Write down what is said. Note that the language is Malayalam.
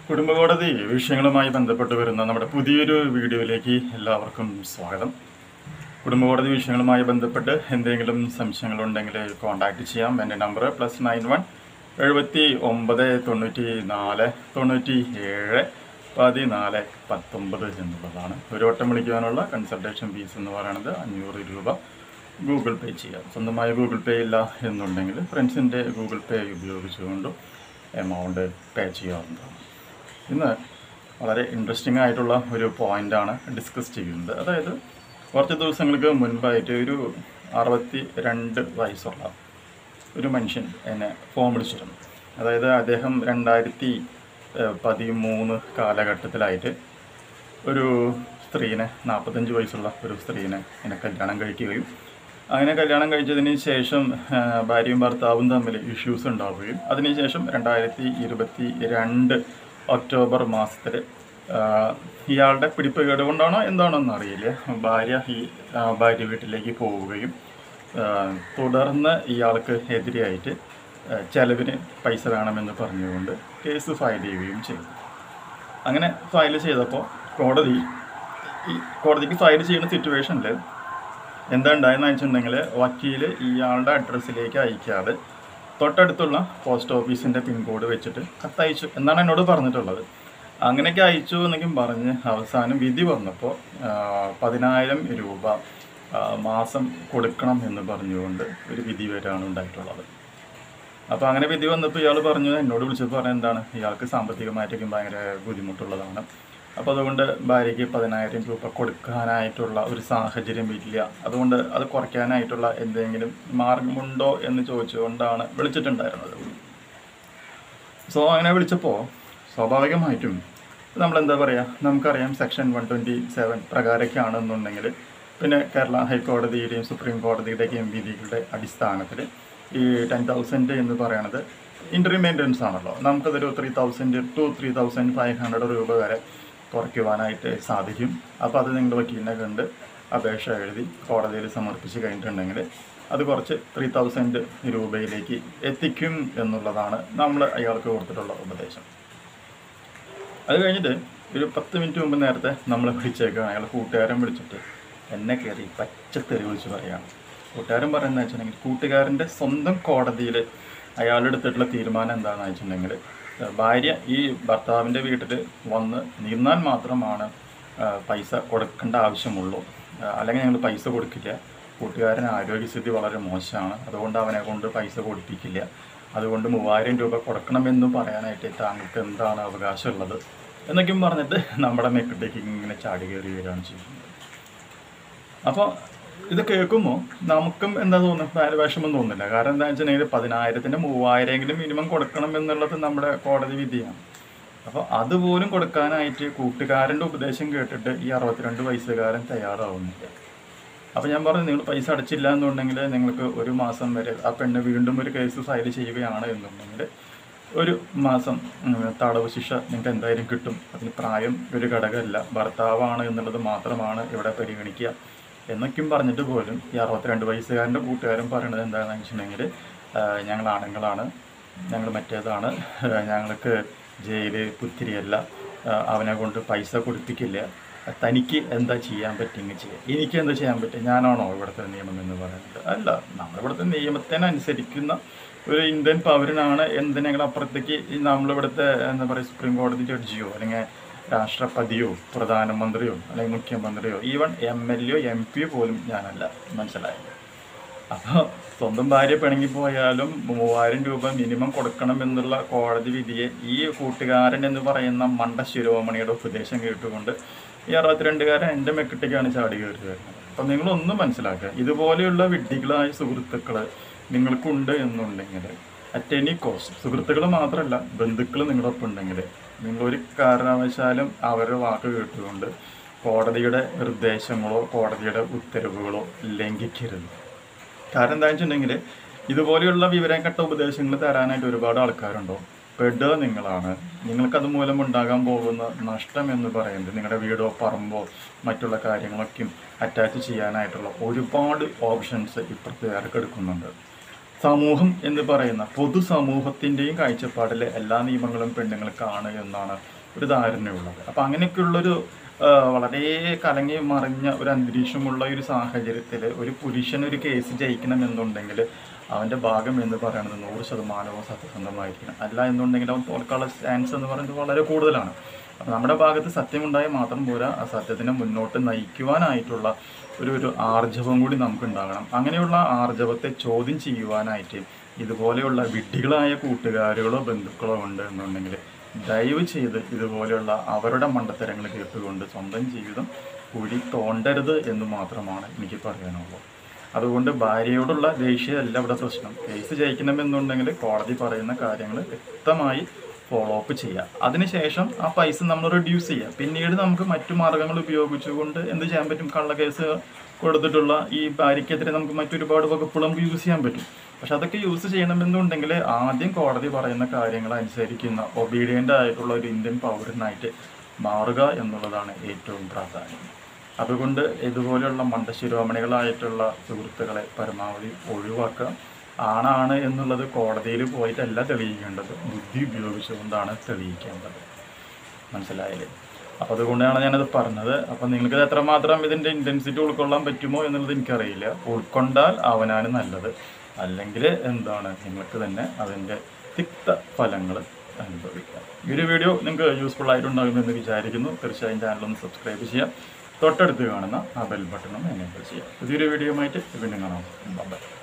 കുടുംബകോടതി വിഷയങ്ങളുമായി ബന്ധപ്പെട്ട് വരുന്ന നമ്മുടെ പുതിയൊരു വീഡിയോയിലേക്ക് എല്ലാവർക്കും സ്വാഗതം കുടുംബകോടതി വിഷയങ്ങളുമായി ബന്ധപ്പെട്ട് എന്തെങ്കിലും സംശയങ്ങളുണ്ടെങ്കിൽ കോൺടാക്റ്റ് ചെയ്യാം എൻ്റെ നമ്പർ പ്ലസ് നയൻ വൺ എഴുപത്തി ഒമ്പത് തൊണ്ണൂറ്റി നാല് തൊണ്ണൂറ്റി ഏഴ് പതിനാല് പത്തൊമ്പത് എന്നുള്ളതാണ് ഒരു വട്ടം വിളിക്കുവാനുള്ള കൺസൾട്ടേഷൻ ഫീസ് എന്ന് പറയുന്നത് അഞ്ഞൂറ് രൂപ ഗൂഗിൾ പേ ചെയ്യാം സ്വന്തമായി ഗൂഗിൾ പേ ഇല്ല എന്നുണ്ടെങ്കിൽ ഫ്രണ്ട്സിൻ്റെ ഗൂഗിൾ പേ ഉപയോഗിച്ചുകൊണ്ടും എമൗണ്ട് പേ ചെയ്യാവുന്നതാണ് ഇന്ന് വളരെ ഇൻട്രസ്റ്റിംഗ് ആയിട്ടുള്ള ഒരു പോയിൻ്റാണ് ഡിസ്കസ് ചെയ്യുന്നത് അതായത് കുറച്ച് ദിവസങ്ങൾക്ക് മുൻപായിട്ട് ഒരു അറുപത്തി രണ്ട് വയസ്സുള്ള ഒരു മനുഷ്യൻ എന്നെ ഫോൺ വിളിച്ചിരുന്നു അതായത് അദ്ദേഹം രണ്ടായിരത്തി ഏഹ്, പതിമൂന്ന് കാലഘട്ടത്തിലായിട്ട് ഒരു സ്ത്രീനെ നാൽപ്പത്തഞ്ച് വയസ്സുള്ള ഒരു സ്ത്രീനെ എന്നെ കല്യാണം കഴിക്കുകയും അങ്ങനെ കല്യാണം കഴിച്ചതിന് ശേഷം ആ, ഭാര്യയും ഭർത്താവും തമ്മിൽ ഇഷ്യൂസ് ഉണ്ടാവുകയും അതിനുശേഷം രണ്ടായിരത്തി ഇരുപത്തി രണ്ട് ഒക്ടോബർ മാസത്തിൽ ഇയാളുടെ പിടിപ്പുകേട് കൊണ്ടാണോ എന്താണോ എന്നറിയില്ല ഭാര്യ ഈ ആ, ഭാര്യ വീട്ടിലേക്ക് പോവുകയും ആ, തുടർന്ന് ഇയാൾക്ക് എതിരെയായിട്ട് ആ, ചെലവിന് പൈസ വേണമെന്ന് പറഞ്ഞുകൊണ്ട് കേസ് ഫയൽ ചെയ്യുകയും ചെയ്തു അങ്ങനെ ഫയൽ ചെയ്തപ്പോൾ കോടതി ഈ കോടതിക്ക് ഫയൽ ചെയ്യുന്ന സിറ്റുവേഷനിൽ എന്താ ഉണ്ടായെന്ന് വെച്ചിട്ടുണ്ടെങ്കിൽ വക്കീൽ ഇയാളുടെ അഡ്രസ്സിലേക്ക് അയക്കാതെ തൊട്ടടുത്തുള്ള പോസ്റ്റ് ഓഫീസിൻ്റെ പിൻകോഡ് വെച്ചിട്ട് കത്തയച്ചു എന്നാണ് എന്നോട് പറഞ്ഞിട്ടുള്ളത് അങ്ങനെയൊക്കെ അയച്ചു എന്നൊക്കെ പറഞ്ഞ് അവസാനം വിധി വന്നപ്പോൾ ആ, പതിനായിരം രൂപ ആ, മാസം കൊടുക്കണം എന്ന് പറഞ്ഞുകൊണ്ട് ഒരു വിധി വരെയാണ് ഉണ്ടായിട്ടുള്ളത് അപ്പോൾ അങ്ങനെ വിധി വന്നപ്പോൾ ഇയാൾ പറഞ്ഞു എന്നോട് വിളിച്ചപ്പോൾ പറഞ്ഞ എന്താണ് ഇയാൾക്ക് സാമ്പത്തികമായിട്ടൊക്കെ ഭയങ്കര ബുദ്ധിമുട്ടുള്ളതാണ് അപ്പോൾ അതുകൊണ്ട് ഭാര്യയ്ക്ക് പതിനായിരം രൂപ കൊടുക്കാനായിട്ടുള്ള ഒരു സാഹചര്യം ഇല്ല അതുകൊണ്ട് അത് കുറയ്ക്കാനായിട്ടുള്ള എന്തെങ്കിലും മാർഗമുണ്ടോ എന്ന് ചോദിച്ചുകൊണ്ടാണ് വിളിച്ചിട്ടുണ്ടായിരുന്നത് സോ അങ്ങനെ വിളിച്ചപ്പോൾ സ്വാഭാവികമായിട്ടും നമ്മളെന്താ പറയുക നമുക്കറിയാം സെക്ഷൻ വൺ ട്വൻറ്റി സെവൻ പ്രകാരമൊക്കെയാണെന്നുണ്ടെങ്കിൽ പിന്നെ കേരള ഹൈക്കോടതിയുടെയും സുപ്രീം കോടതിയുടെയൊക്കെയും വിധികളുടെ അടിസ്ഥാനത്തിൽ ഈ ടെൻ തൗസൻഡ് എന്ന് പറയുന്നത് ഇൻ്റർവ്യൂ മെയിൻ്റനൻസ് ആണല്ലോ നമുക്കതൊരു three thousand two three thousand five hundred രൂപ വരെ കുറയ്ക്കുവാനായിട്ട് സാധിക്കും അപ്പോൾ അത് നിങ്ങളുടെ വക്കീലിനെ കണ്ട് അപേക്ഷ എഴുതി കോടതിയിൽ സമർപ്പിച്ച് കഴിഞ്ഞിട്ടുണ്ടെങ്കിൽ അത് കുറച്ച് ത്രീ തൗസൻഡ് രൂപയിലേക്ക് എത്തിക്കും എന്നുള്ളതാണ് നമ്മൾ അയാൾക്ക് കൊടുത്തിട്ടുള്ള ഉപദേശം അത് കഴിഞ്ഞിട്ട് ഒരു പത്ത് മിനിറ്റ് മുമ്പ് നേരത്തെ നമ്മൾ വിളിച്ചേക്കാണ് അയാൾ കൂട്ടുകാരൻ വിളിച്ചിട്ട് എന്നെ കയറി പച്ചത്തെറി വിളിച്ച് പറയാണ് കൂട്ടുകാരൻ പറയുന്നത് വെച്ചിട്ടുണ്ടെങ്കിൽ കൂട്ടുകാരൻ്റെ സ്വന്തം കോടതിയിൽ അയാൾ എടുത്തിട്ടുള്ള തീരുമാനം എന്താണെന്ന് വെച്ചിട്ടുണ്ടെങ്കിൽ ഏഹ് ഭാര്യ ഈ ഭർത്താവിൻ്റെ വീട്ടിൽ വന്ന് നിന്നാൽ മാത്രമാണ് ഏഹ് പൈസ കൊടുക്കേണ്ട ആവശ്യമുള്ളൂ ഏഹ് അല്ലെങ്കിൽ ഞങ്ങൾ പൈസ കൊടുക്കില്ല കൂട്ടുകാരൻ ആരോഗ്യസ്ഥിതി വളരെ മോശമാണ് അതുകൊണ്ട് അവനെ കൊണ്ട് പൈസ കൊടുപ്പിക്കില്ല അതുകൊണ്ട് മൂവായിരം രൂപ കൊടുക്കണമെന്നും പറയാനായിട്ട് താങ്കൾക്ക് എന്താണ് അവകാശമുള്ളത് എന്നൊക്കെയും പറഞ്ഞിട്ട് നമ്മുടെ മെക്കിട്ടേക്ക് ഇങ്ങനെ ചാടി കയറി വരികയാണ് ചെയ്യുന്നത് അപ്പോൾ ഇത് കേൾക്കുമ്പോൾ നമുക്കും എന്താ തോന്നുന്നത് വിഷമം തോന്നുന്നില്ല കാരണം എന്താ വെച്ചിട്ടുണ്ടെങ്കിൽ പതിനായിരത്തിൻ്റെ മൂവായിരമെങ്കിലും മിനിമം കൊടുക്കണം എന്നുള്ളത് നമ്മുടെ കോടതി വിധിയാണ് അപ്പോൾ അതുപോലും കൊടുക്കാനായിട്ട് കൂട്ടുകാരൻ്റെ ഉപദേശം കേട്ടിട്ട് ഈ അറുപത്തിരണ്ട് വയസ്സുകാരൻ തയ്യാറാവുന്നില്ല അപ്പോൾ ഞാൻ പറഞ്ഞു നിങ്ങൾ പൈസ അടച്ചില്ല എന്നുണ്ടെങ്കിൽ നിങ്ങൾക്ക് ഒരു മാസം വരെ ആ പെണ്ണ് വീണ്ടും ഒരു കേസ് ഫയൽ ചെയ്യുകയാണ് എന്നുണ്ടെങ്കിൽ ഒരു മാസം ഉം, തടവ് ശിക്ഷ നിങ്ങൾക്ക് എന്തായാലും കിട്ടും അതിന് പ്രായം ഒരു ഘടകമല്ല ഭർത്താവാണ് എന്നുള്ളത് മാത്രമാണ് ഇവിടെ പരിഗണിക്കുക എന്നൊക്കെയും പറഞ്ഞിട്ട് പോലും ഈ അറുപത്തിരണ്ട് വയസ്സുകാരൻ്റെ കൂട്ടുകാരൻ പറയണത് എന്താണെന്ന് വെച്ചിട്ടുണ്ടെങ്കിൽ ഞങ്ങൾ ആണുങ്ങളാണ് ഞങ്ങൾ മറ്റേതാണ് ആ, ഞങ്ങൾക്ക് ജയില് പുത്തിരിയല്ല ആ, അവനെ കൊണ്ട് പൈസ കൊടുപ്പിക്കില്ല തനിക്ക് എന്താ ചെയ്യാൻ പറ്റുമെങ്കിൽ ചെയ്യാം എനിക്ക് എന്താ ചെയ്യാൻ പറ്റും ഞാനാണോ ഇവിടുത്തെ നിയമം എന്ന് പറയുന്നത് അല്ല നമ്മളിവിടുത്തെ നിയമത്തിനനുസരിക്കുന്ന ഒരു ഇന്ത്യൻ പൗരനാണ് എന്തിനെങ്കിലും അപ്പുറത്തേക്ക് ഈ നമ്മളിവിടുത്തെ എന്താ പറയുക സുപ്രീം കോടതി ജഡ്ജിയോ അല്ലെങ്കിൽ രാഷ്ട്രപതിയോ പ്രധാനമന്ത്രിയോ അല്ലെങ്കിൽ മുഖ്യമന്ത്രിയോ ഈവൻ എം എൽ എയോ എം പിയോ പോലും ഞാനല്ല മനസ്സിലായത് അപ്പോൾ സ്വന്തം ഭാര്യ പിണങ്ങി പോയാലും മൂവായിരം രൂപ മിനിമം കൊടുക്കണം എന്നുള്ള കോടതി വിധിയെ ഈ കൂട്ടുകാരൻ എന്ന് പറയുന്ന മണ്ട ശിരോമണിയുടെ ഉപദേശം കേട്ടുകൊണ്ട് ഈ അറുപത്തിരണ്ടുകാരൻ എൻ്റെ മെക്കിട്ടേക്കാണ് ചാടി കയറി വരുന്നത് അപ്പം നിങ്ങളൊന്നും മനസ്സിലാക്കുക ഇതുപോലെയുള്ള വിഡ്ഢികളായ സുഹൃത്തുക്കൾ നിങ്ങൾക്കുണ്ട് എന്നുണ്ടെങ്കിൽ അറ്റ് എനി കോസ്റ്റ് സുഹൃത്തുക്കൾ മാത്രമല്ല ബന്ധുക്കൾ നിങ്ങളൊപ്പം ഉണ്ടെങ്കിൽ നിങ്ങളൊരു കാരണവശാലും അവരുടെ വാക്ക് കേട്ടുകൊണ്ട് കോടതിയുടെ നിർദ്ദേശങ്ങളോ കോടതിയുടെ ഉത്തരവുകളോ ലംഘിക്കരുത് കാരണം എന്താ വെച്ചിട്ടുണ്ടെങ്കിൽ ഇതുപോലെയുള്ള വിവരം കെട്ട ഉപദേശങ്ങൾ തരാനായിട്ട് ഒരുപാട് ആൾക്കാരുണ്ടോ പെടുക നിങ്ങളാണ് നിങ്ങൾക്കത് മൂലം ഉണ്ടാകാൻ പോകുന്ന നഷ്ടം എന്ന് പറയുന്നത് നിങ്ങളുടെ വീടോ പറമ്പോ മറ്റുള്ള കാര്യങ്ങളൊക്കെയും അറ്റാച്ച് ചെയ്യാനായിട്ടുള്ള ഒരുപാട് ഓപ്ഷൻസ് ഇപ്പുറത്ത് ഇറക്കെടുക്കുന്നുണ്ട് സമൂഹം എന്ന് പറയുന്ന പൊതുസമൂഹത്തിൻ്റെയും കാഴ്ചപ്പാടിൽ എല്ലാ നിയമങ്ങളും പെണ്ണുങ്ങൾക്കാണ് എന്നാണ് ഒരു ധാരണയുള്ളത് അപ്പം അങ്ങനെയൊക്കെയുള്ളൊരു ആ, വളരെ കലങ്ങി മറിഞ്ഞ ഒരു അന്തരീക്ഷമുള്ള ഒരു സാഹചര്യത്തിൽ ഒരു പുരുഷൻ ഒരു കേസ് ജയിക്കണമെന്നുണ്ടെങ്കിൽ അവൻ്റെ ഭാഗം എന്ന് പറയുന്നത് നൂറ് ശതമാനവും സത്യസന്ധമായിരിക്കണം അല്ല എന്നുണ്ടെങ്കിൽ അവൻ തോൽക്കാനുള്ള ചാൻസ് എന്ന് പറയുന്നത് വളരെ കൂടുതലാണ് അപ്പം നമ്മുടെ ഭാഗത്ത് സത്യമുണ്ടായാൽ മാത്രം പോരാ ആ സത്യത്തിനെ മുന്നോട്ട് നയിക്കുവാനായിട്ടുള്ള ഒരു ഒരു ആർജവം കൂടി നമുക്ക് ഉണ്ടാകണം അങ്ങനെയുള്ള ആർജവത്തെ ചോദ്യം ചെയ്യുവാനായിട്ട് ഇതുപോലെയുള്ള വിഡ്ഢികളായ കൂട്ടുകാരുകളോ ബന്ധുക്കളോ ഉണ്ട് എന്നുണ്ടെങ്കിൽ ദയവ് ചെയ്ത് ഇതുപോലെയുള്ള അവരുടെ മണ്ടത്തരങ്ങൾ കേട്ടുകൊണ്ട് സ്വന്തം ജീവിതം കുഴി തോണ്ടരുത് എന്ന് മാത്രമാണ് എനിക്ക് പറയാനുള്ളത് അതുകൊണ്ട് ഭാര്യയോടുള്ള ദേഷ്യമല്ല ഇവിടെ പ്രശ്നം കേസ് ജയിക്കണമെന്നുണ്ടെങ്കിൽ കോടതി പറയുന്ന കാര്യങ്ങൾ വ്യക്തമായി ഫോളോ അപ്പ് ചെയ്യുക അതിനുശേഷം ആ പൈസ നമ്മൾ റെഡ്യൂസ് ചെയ്യുക പിന്നീട് നമുക്ക് മറ്റു മാർഗങ്ങൾ ഉപയോഗിച്ചുകൊണ്ട് എന്ത് ചെയ്യാൻ പറ്റും കള്ളക്കേസ് കൊടുത്തിട്ടുള്ള ഈ ഭാര്യയ്ക്കെതിരെ നമുക്ക് മറ്റൊരുപാട് വകുപ്പുകൾ നമുക്ക് യൂസ് ചെയ്യാൻ പറ്റും പക്ഷെ അതൊക്കെ യൂസ് ചെയ്യണമെന്നുണ്ടെങ്കിൽ ആദ്യം കോടതി പറയുന്ന കാര്യങ്ങൾ അനുസരിക്കുന്ന ഒബീഡിയൻ്റ് ആയിട്ടുള്ള ഒരു ഇന്ത്യൻ പൗരനായിട്ട് മാറുക എന്നുള്ളതാണ് ഏറ്റവും പ്രാധാന്യം അതുകൊണ്ട് ഇതുപോലെയുള്ള മണ്ടശിരോമണികളായിട്ടുള്ള സുഹൃത്തുക്കളെ പരമാവധി ഒഴിവാക്കുക ആണാണ് എന്നുള്ളത് കോടതിയിൽ പോയിട്ടല്ല തെളിയിക്കേണ്ടത് ബുദ്ധി ഉപയോഗിച്ചുകൊണ്ടാണ് തെളിയിക്കേണ്ടത് മനസ്സിലായില്ലേ അപ്പോൾ അതുകൊണ്ടാണ് ഞാനത് പറഞ്ഞത് അപ്പം നിങ്ങൾക്ക് എത്രമാത്രം ഇതിൻ്റെ ഇൻറ്റൻസിറ്റി ഉൾക്കൊള്ളാൻ പറ്റുമോ എന്നുള്ളത് എനിക്കറിയില്ല ഉൾക്കൊണ്ടാൽ അവനാണ് നല്ലത് അല്ലെങ്കിൽ എന്താണ് നിങ്ങൾക്ക് തന്നെ അതിൻ്റെ തിക്ത ഫലങ്ങൾ അനുഭവിക്കാം ഈ ഒരു വീഡിയോ നിങ്ങൾക്ക് യൂസ്ഫുൾ ആയിട്ടുണ്ടാകുമെന്ന് വിചാരിക്കുന്നു തീർച്ചയായും ചാനൽ ഒന്ന് സബ്സ്ക്രൈബ് ചെയ്യുക തൊട്ടടുത്ത് കാണുന്ന ആ ബെൽ ബട്ടണും എനേബിൾ ചെയ്യുക പുതിയൊരു വീഡിയോ ആയിട്ട് വീണ്ടും കാണാം ബൈ